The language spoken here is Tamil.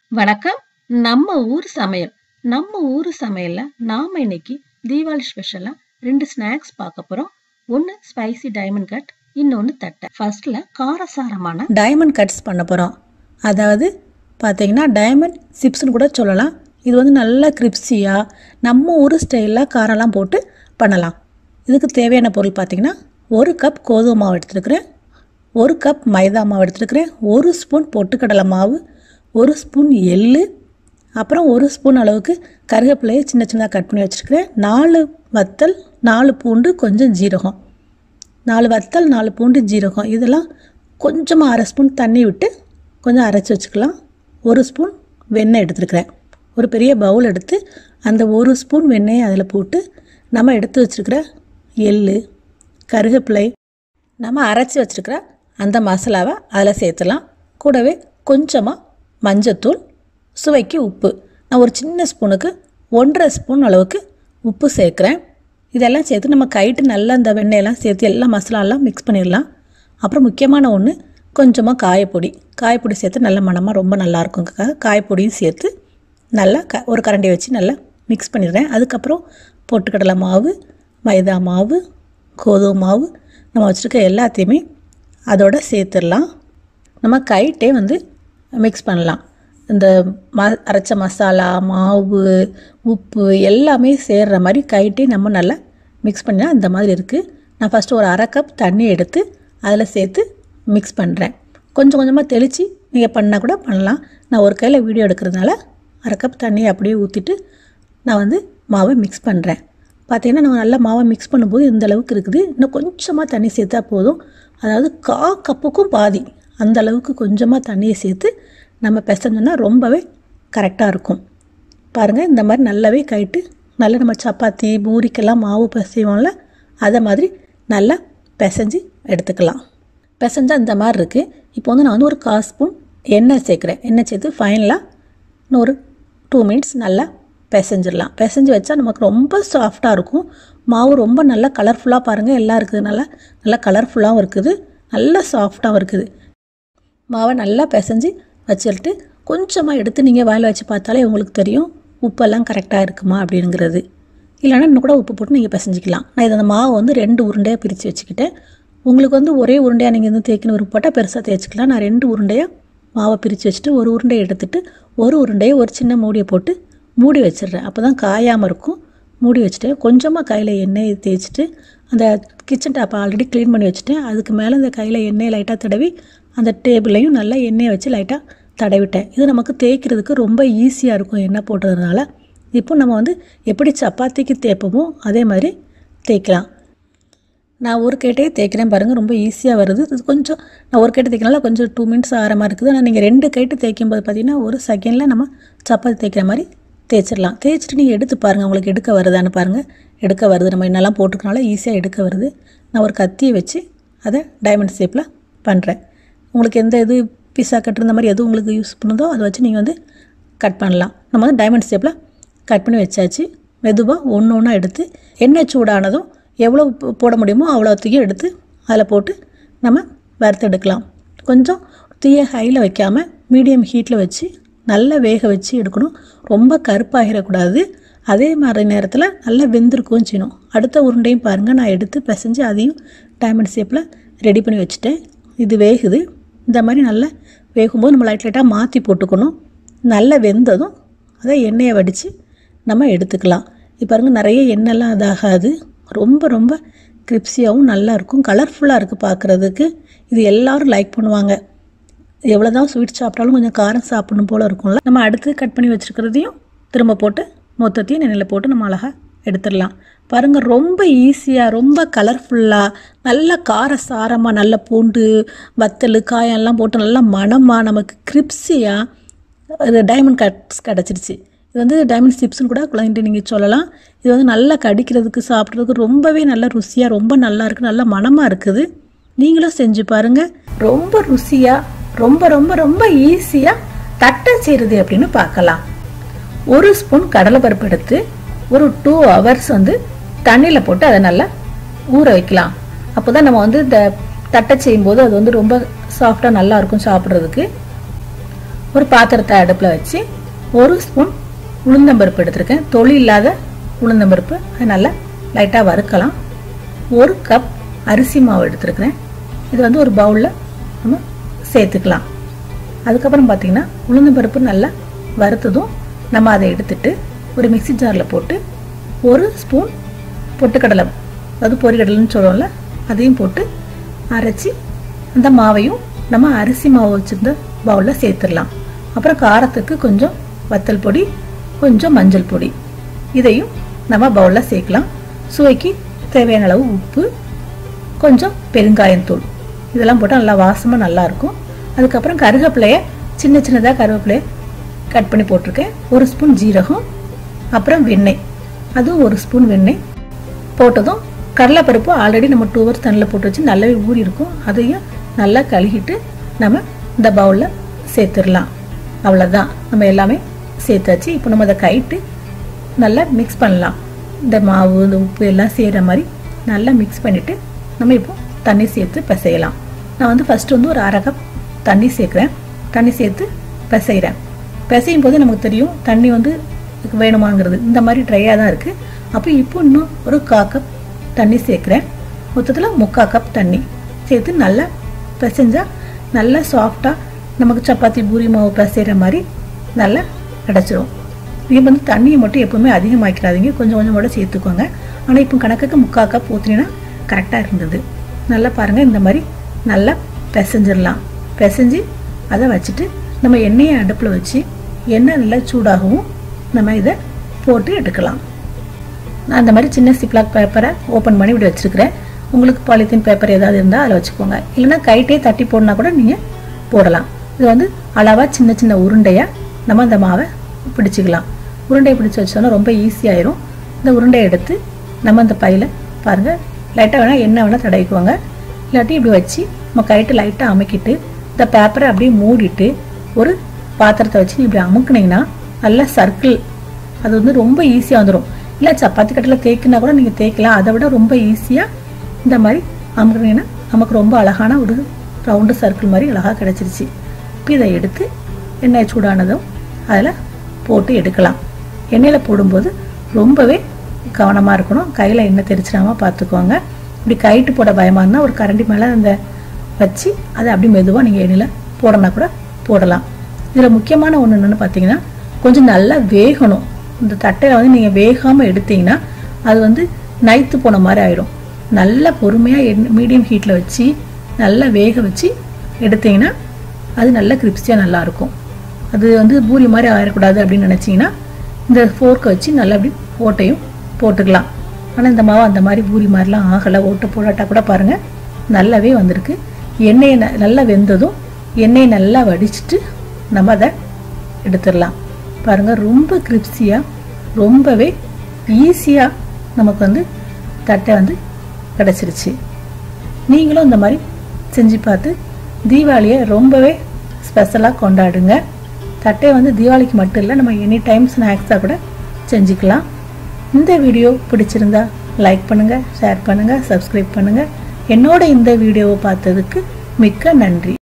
வணக்கம் நம்ம ஊர் சமையல் நம்ம ஊர் சமையல்ல நாம இன்னைக்கு தீபாவளி ஸ்பெஷலா ரெண்டு ஸ்நாக்ஸ் பார்க்க போறோம் ஒன்னு ஸ்பைசி டைமண்ட் கட் இன்னொன்னு தட்டை ஃபர்ஸ்ட்ல காரசாரமான டைமண்ட் கட்ஸ் பண்ண போகிறோம் அதாவது பார்த்தீங்கன்னா டைமண்ட் சிப்ஸ்னு கூட சொல்லலாம் இது வந்து நல்ல கிரிப்ஸியாக நம்ம ஊர் ஸ்டைலில் காரெல்லாம் போட்டு பண்ணலாம் இதுக்கு தேவையான பொருள் பார்த்தீங்கன்னா ஒரு கப் கோதுமை மாவு எடுத்துருக்கிறேன் ஒரு கப் மைதா மாவு எடுத்துருக்கிறேன் ஒரு ஸ்பூன் பொட்டுக்கடலை மாவு ஒரு ஸ்பூன் எள்ளு அப்புறம் ஒரு ஸ்பூன் அளவுக்கு கருவேப்பிலையை சின்ன சின்னதாக கட் பண்ணி வச்சுருக்கிறேன் நாலு வத்தல் நாலு பூண்டு கொஞ்சம் ஜீரகம் நாலு வத்தல் நாலு பூண்டு ஜீரகம் இதெல்லாம் கொஞ்சமாக அரை ஸ்பூன் தண்ணி விட்டு கொஞ்சம் அரைச்சி வச்சுக்கலாம் ஒரு ஸ்பூன் வெண்ணெய் எடுத்துருக்கிறேன் ஒரு பெரிய பவுல் எடுத்து அந்த ஒரு ஸ்பூன் வெண்ணெயை அதில் போட்டு நம்ம எடுத்து வச்சுருக்கிற எள்ளு கருவேப்பிலை நம்ம அரைச்சி வச்சுருக்கிற அந்த மசாலாவை அதில் சேர்த்துலாம் கூடவே கொஞ்சமாக மஞ்சத்தூள் சுவைக்கு உப்பு நான் ஒரு சின்ன ஸ்பூனுக்கு ஒன்றரை ஸ்பூன் அளவுக்கு உப்பு சேர்க்குறேன் இதெல்லாம் சேர்த்து நம்ம கைட்டு நல்லா இந்த வெண்ணெயெல்லாம் சேர்த்து எல்லா மசாலாலாம் மிக்ஸ் பண்ணிடலாம் அப்புறம் முக்கியமான ஒன்று கொஞ்சமாக காயப்பொடி காயப்பொடி சேர்த்து நல்ல மணமாக ரொம்ப நல்லா இருக்குங்கிறதுக்காக காயப்பொடியும் சேர்த்து நல்லா க ஒரு கரண்டி வச்சு நல்லா மிக்ஸ் பண்ணிடுறேன் அதுக்கப்புறம் பொட்டுக்கடலை மாவு மைதா மாவு கோதுமை மாவு நம்ம வச்சுருக்க எல்லாத்தையுமே அதோட சேர்த்துடலாம் நம்ம கைட்டே வந்து மிக்ஸ் பண்ணலாம் இந்த ம அரைச்ச மசாலா மாவு உப்பு எல்லாமே சேர்கிற மாதிரி கைட்டே நம்ம நல்லா மிக்ஸ் பண்ணினா இந்த மாதிரி இருக்குது நான் ஃபஸ்ட்டு ஒரு அரை கப் தண்ணி எடுத்து அதில் சேர்த்து மிக்ஸ் பண்ணுறேன் கொஞ்சம் கொஞ்சமாக தெளித்து நீங்கள் பண்ணால் கூட பண்ணலாம் நான் ஒரு கையில் வீடியோ எடுக்கிறதுனால அரை கப் தண்ணியை அப்படியே ஊற்றிட்டு நான் வந்து மாவை மிக்ஸ் பண்ணுறேன் பார்த்தீங்கன்னா நம்ம நல்லா மாவை மிக்ஸ் பண்ணும்போது இந்த அளவுக்கு இருக்குது இன்னும் கொஞ்சமாக தண்ணி சேர்த்தா போதும் அதாவது கா கப்புக்கும் பாதி அந்த அளவுக்கு கொஞ்சமாக தண்ணியை சேர்த்து நம்ம பிசைஞ்சோன்னா ரொம்பவே கரெக்டாக இருக்கும் பாருங்கள் இந்த மாதிரி நல்லாவே கைட்டு நல்லா நம்ம சப்பாத்தி பூரிக்கெல்லாம் மாவு பிசைவோம்ல அதை மாதிரி நல்லா பிசைஞ்சு எடுத்துக்கலாம் பிசைஞ்சா இந்த மாதிரி இருக்குது இப்போ வந்து நான் வந்து ஒரு கால் ஸ்பூன் எண்ணெய் சேர்க்குறேன் எண்ணெய் சேர்த்து ஃபைனலாக இன்னும் ஒரு டூ மினிட்ஸ் நல்லா பிசைஞ்சிடலாம் பிசைஞ்சு வச்சா நமக்கு ரொம்ப சாஃப்டாக இருக்கும் மாவு ரொம்ப நல்லா கலர்ஃபுல்லாக பாருங்கள் எல்லாம் இருக்கிறதுனால நல்லா கலர்ஃபுல்லாகவும் இருக்குது நல்லா சாஃப்டாகவும் இருக்குது மாவை நல்லா பிசைஞ்சு வச்சுட்டு கொஞ்சமாக எடுத்து நீங்கள் வாயில் வச்சு பார்த்தாலே உங்களுக்கு தெரியும் உப்பெல்லாம் கரெக்டாக இருக்குமா அப்படிங்கிறது இல்லைன்னா இன்னும் கூட உப்பு போட்டு நீங்கள் பிசைஞ்சிக்கலாம் நான் இதை அந்த மாவை வந்து ரெண்டு உருண்டையாக பிரித்து வச்சுக்கிட்டேன் உங்களுக்கு வந்து ஒரே உருண்டையாக நீங்கள் வந்து தேய்க்கணும் விருப்பப்பட்டால் பெருசாக தேய்ச்சிக்கலாம் நான் ரெண்டு உருண்டையாக மாவை பிரித்து வச்சுட்டு ஒரு உருண்டையை எடுத்துட்டு ஒரு உருண்டையை ஒரு சின்ன மூடியை போட்டு மூடி வச்சிடுறேன் அப்போ தான் காயாமல் இருக்கும் மூடி வச்சுட்டு கொஞ்சமாக கையில் எண்ணெயை தேய்ச்சிட்டு அந்த கிச்சன் டாப்பை ஆல்ரெடி க்ளீன் பண்ணி வச்சுட்டேன் அதுக்கு மேலே இந்த கையில் எண்ணெயை லைட்டாக தடவி அந்த டேபிளையும் நல்லா எண்ணெயை வச்சு லைட்டாக தடவிட்டேன் இது நமக்கு தேய்க்கிறதுக்கு ரொம்ப ஈஸியாக இருக்கும் எண்ணெய் போட்டதுனால இப்போ நம்ம வந்து எப்படி சப்பாத்திக்கு தேய்ப்போமோ அதே மாதிரி தேய்க்கலாம் நான் ஒரு கேட்டே தேய்க்கிறேன் பாருங்கள் ரொம்ப ஈஸியாக வருது இது கொஞ்சம் நான் ஒரு கேட்டு தேய்க்கிறனால கொஞ்சம் டூ மினிட்ஸ் ஆகிற மாதிரி இருக்குது ஆனால் நீங்கள் ரெண்டு கைட்டு தேய்க்கும் போது பார்த்தீங்கன்னா ஒரு செகண்டில் நம்ம சப்பாத்தி தேய்க்கிற மாதிரி தேய்ச்சிடலாம் தேய்ச்சிட்டு நீங்கள் எடுத்து பாருங்கள் உங்களுக்கு எடுக்க வருதான்னு பாருங்கள் எடுக்க வருது நம்ம என்னெல்லாம் போட்டுக்கனால ஈஸியாக எடுக்க வருது நான் ஒரு கத்தியை வச்சு அதை டைமண்ட் ஷேப்பில் பண்ணுறேன் உங்களுக்கு எந்த இது பீஸா கட் இந்த மாதிரி எது உங்களுக்கு யூஸ் பண்ணுதோ அதை வச்சு நீங்கள் வந்து கட் பண்ணலாம் நம்ம வந்து டைமண்ட் ஷேப்பில் கட் பண்ணி வச்சாச்சு மெதுவாக ஒன்று ஒன்றா எடுத்து எண்ணெய் சூடானதும் எவ்வளோ போ- போட முடியுமோ அவ்வளோத்தையும் எடுத்து அதில் போட்டு நம்ம வறுத்து எடுக்கலாம் கொஞ்சம் தீய ஹையில் வைக்காமல் மீடியம் ஹீட்டில் வச்சு நல்லா வேக வச்சு எடுக்கணும் ரொம்ப கருப்பாகிடக்கூடாது அதே மாதிரி நேரத்தில் நல்லா வெந்திருக்கவும் செய்யணும் அடுத்த உருண்டையும் பாருங்கள் நான் எடுத்து பிசைஞ்சு அதையும் டைமண்ட் ஷேப்பில் ரெடி பண்ணி வச்சுட்டேன் இது வேகுது இந்த மாதிரி நல்லா வேகும்போது நம்ம லைட் லைட்டாக மாற்றி போட்டுக்கணும் நல்லா வெந்ததும் அதை எண்ணெயை வடித்து நம்ம எடுத்துக்கலாம் இப்போ பாருங்க நிறைய எண்ணெய்லாம் இதாகாது ரொம்ப ரொம்ப கிரிப்ஸியாகவும் நல்லா இருக்கும் கலர்ஃபுல்லாக இருக்குது பார்க்குறதுக்கு இது எல்லாரும் லைக் பண்ணுவாங்க எவ்வளோ தான் ஸ்வீட் சாப்பிட்டாலும் கொஞ்சம் காரம் சாப்பிடணும் போல் இருக்கும்ல நம்ம அடுத்து கட் பண்ணி வச்சுருக்கிறதையும் திரும்ப போட்டு மொத்தத்தையும் எண்ணெயில் போட்டு நம்ம அழகாக எடுத்துடலாம் பாருங்கள் ரொம்ப ஈஸியாக ரொம்ப கலர்ஃபுல்லாக நல்ல கார சாரமாக நல்ல பூண்டு வத்தல் காயெல்லாம் போட்டு நல்லா மணமாக நமக்கு கிரிப்ஸியாக இது டைமண்ட் கட்ஸ் கிடச்சிருச்சு இது வந்து டைமண்ட் சிப்ஸ்னு கூட குழந்தை நீங்கள் சொல்லலாம் இது வந்து நல்லா கடிக்கிறதுக்கு சாப்பிட்றதுக்கு ரொம்பவே நல்ல ருசியாக ரொம்ப நல்லா இருக்குது நல்ல மணமாக இருக்குது நீங்களும் செஞ்சு பாருங்கள் ரொம்ப ருசியாக ரொம்ப ரொம்ப ரொம்ப ஈஸியாக தட்டை செய்கிறது அப்படின்னு பார்க்கலாம் ஒரு ஸ்பூன் கடலைப்பருப்பு எடுத்து ஒரு டூ ஹவர்ஸ் வந்து தண்ணியில் போட்டு அதை நல்லா ஊற வைக்கலாம் அப்போ தான் நம்ம வந்து இந்த தட்டை செய்யும்போது அது வந்து ரொம்ப சாஃப்டாக நல்லா இருக்கும் சாப்பிட்றதுக்கு ஒரு பாத்திரத்தை அடுப்பில் வச்சு ஒரு ஸ்பூன் உளுந்தம்பருப்பு எடுத்திருக்கேன் தொளி இல்லாத உளுந்தம்பருப்பு அது நல்லா லைட்டாக வறுக்கலாம் ஒரு கப் அரிசி மாவு எடுத்துருக்கிறேன் இது வந்து ஒரு பவுலில் நம்ம சேர்த்துக்கலாம் அதுக்கப்புறம் பார்த்தீங்கன்னா உளுந்தம்பருப்பு நல்லா வறுத்ததும் நம்ம அதை எடுத்துட்டு ஒரு மிக்ஸி ஜாரில் போட்டு ஒரு ஸ்பூன் பொட்டுக்கடலை அதாவது பொரிக்கடலைன்னு சொல்லுவோம்ல அதையும் போட்டு அரைச்சி அந்த மாவையும் நம்ம அரிசி மாவு வச்சுருந்த பவுலில் சேர்த்துடலாம் அப்புறம் காரத்துக்கு கொஞ்சம் வத்தல் பொடி கொஞ்சம் மஞ்சள் பொடி இதையும் நம்ம பவுலில் சேர்க்கலாம் சுவைக்கு தேவையான அளவு உப்பு கொஞ்சம் பெருங்காயத்தூள் இதெல்லாம் போட்டால் நல்லா வாசமாக நல்லாயிருக்கும் அதுக்கப்புறம் கருவேப்பிலையை சின்ன சின்னதாக கருவேப்பிலையை கட் பண்ணி போட்டிருக்கேன் ஒரு ஸ்பூன் ஜீரகம் அப்புறம் வெண்ணெய் அதுவும் ஒரு ஸ்பூன் வெண்ணெய் போட்டதும் கடலைப்பருப்பு ஆல்ரெடி நம்ம டூ ஹவர்ஸ் தண்ணியில் போட்டு வச்சு நல்லாவே ஊறி இருக்கும் அதையும் நல்லா கழுகிட்டு நம்ம இந்த பவுலில் சேர்த்துடலாம் அவ்வளோதான் நம்ம எல்லாமே சேர்த்தாச்சு இப்போ நம்ம அதை கைட்டு நல்லா மிக்ஸ் பண்ணலாம் இந்த மாவு இந்த உப்பு எல்லாம் செய்கிற மாதிரி நல்லா மிக்ஸ் பண்ணிவிட்டு நம்ம இப்போ தண்ணி சேர்த்து பிசையலாம் நான் வந்து ஃபஸ்ட்டு வந்து ஒரு அரை கப் தண்ணி சேர்க்குறேன் தண்ணி சேர்த்து பிசைகிறேன் பிசையும் போது நமக்கு தெரியும் தண்ணி வந்து வேணுமாங்கிறது இந்த மாதிரி ட்ரையாக தான் இருக்குது அப்போ இப்போ இன்னும் ஒரு கா கப் தண்ணி சேர்க்குறேன் மொத்தத்தில் முக்கால் கப் தண்ணி சேர்த்து நல்லா பிசைஞ்சா நல்லா சாஃப்டாக நமக்கு சப்பாத்தி பூரி மாவு பிசைகிற மாதிரி நல்லா கிடச்சிரும் நீங்கள் வந்து தண்ணியை மட்டும் எப்போவுமே அதிகமாக்கிறாதீங்க கொஞ்சம் கொஞ்சம் கூட சேர்த்துக்கோங்க ஆனால் இப்போ கணக்குக்கு முக்கால் கப் ஊற்றினீங்கன்னா கரெக்டாக இருந்தது நல்லா பாருங்கள் இந்த மாதிரி நல்லா பிசைஞ்சிடலாம் பிசைஞ்சு அதை வச்சுட்டு நம்ம எண்ணெயை அடுப்பில் வச்சு எண்ணெய் நல்லா சூடாகவும் நம்ம இதை போட்டு எடுக்கலாம் நான் அந்த மாதிரி சின்ன சிப்லாக் பேப்பரை ஓப்பன் பண்ணி இப்படி வச்சுருக்கிறேன் உங்களுக்கு பாலித்தீன் பேப்பர் ஏதாவது இருந்தால் அதில் வச்சுக்கோங்க இல்லைன்னா கைட்டே தட்டி போடனா கூட நீங்கள் போடலாம் இது வந்து அளவாக சின்ன சின்ன உருண்டையாக நம்ம அந்த மாவை பிடிச்சிக்கலாம் உருண்டையை பிடிச்சி வச்சோன்னா ரொம்ப ஈஸியாயிரும் இந்த உருண்டையை எடுத்து நம்ம அந்த பையில் பாருங்கள் லைட்டாக வேணால் எண்ணெய் வேணால் தடவிக்குவாங்க இல்லாட்டி இப்படி வச்சு நம்ம கைட்டு லைட்டாக அமுக்கிட்டு இந்த பேப்பரை அப்படியே மூடிட்டு ஒரு பாத்திரத்தை வச்சு இப்படி அமுக்குனீங்கன்னா நல்லா சர்க்கிள் அது வந்து ரொம்ப ஈஸியாக வந்துடும் இல்லை சப்பாத்தி கட்டில் தேய்க்கினா கூட நீங்கள் தேய்க்கலாம் அதை விட ரொம்ப ஈஸியாக இந்த மாதிரி அமுக்குனீங்கன்னா நமக்கு ரொம்ப அழகான ஒரு ரவுண்டு சர்க்கிள் மாதிரி அழகாக கிடச்சிருச்சு இப்போ இதை எடுத்து எண்ணெய் சூடானதும் அதில் போட்டு எடுக்கலாம் எண்ணெயில் போடும்போது ரொம்பவே கவனமாக இருக்கணும் கையில் எண்ணெய் தெரிச்சிடாமல் பார்த்துக்கோங்க இப்படி கைட்டு போட பயமாக இருந்தால் ஒரு கரண்டி மேலே அந்த வச்சு அதை அப்படி மெதுவாக நீங்கள் எண்ணெயில் போடனா கூட போடலாம் இதில் முக்கியமான ஒன்று என்னென்னு பார்த்தீங்கன்னா கொஞ்சம் நல்லா வேகணும் இந்த தட்டையில் வந்து நீங்கள் வேகாமல் எடுத்தீங்கன்னா அது வந்து நைத்து போன மாதிரி ஆயிடும் நல்லா பொறுமையாக எண் மீடியம் ஹீட்டில் வச்சு நல்லா வேக வச்சு எடுத்தீங்கன்னா அது நல்ல கிரிப்ஸியாக நல்லாயிருக்கும் அது வந்து பூரி மாதிரி ஆயிடக்கூடாது அப்படின்னு நினச்சிங்கன்னா இந்த ஃபோர்க்கை வச்சு நல்லா அப்படி ஓட்டையும் போட்டுக்கலாம் ஆனால் இந்த மாவு அந்த மாதிரி பூரி மாதிரிலாம் ஆகலை ஓட்டை போடாட்டா கூட பாருங்கள் நல்லாவே வந்திருக்கு எண்ணெயை ந- நல்லா வெந்ததும் எண்ணெயை நல்லா வடிச்சிட்டு நம்ம அதை எடுத்துடலாம் பாருங்கள் ரொம்ப கிரிப்ஸியாக ரொம்பவே ஈஸியாக நமக்கு வந்து தட்டை வந்து கிடச்சிருச்சு நீங்களும் இந்த மாதிரி செஞ்சு பார்த்து தீபாவளியை ரொம்பவே ஸ்பெஷலாக கொண்டாடுங்க தட்டை வந்து தீபாவளிக்கு மட்டும் இல்லை நம்ம எனி டைம் ஸ்நாக்ஸாக கூட செஞ்சுக்கலாம் இந்த வீடியோ பிடிச்சிருந்தா லைக் பண்ணுங்கள் ஷேர் பண்ணுங்கள் சப்ஸ்கிரைப் பண்ணுங்கள் என்னோட இந்த வீடியோவை பார்த்ததுக்கு மிக்க நன்றி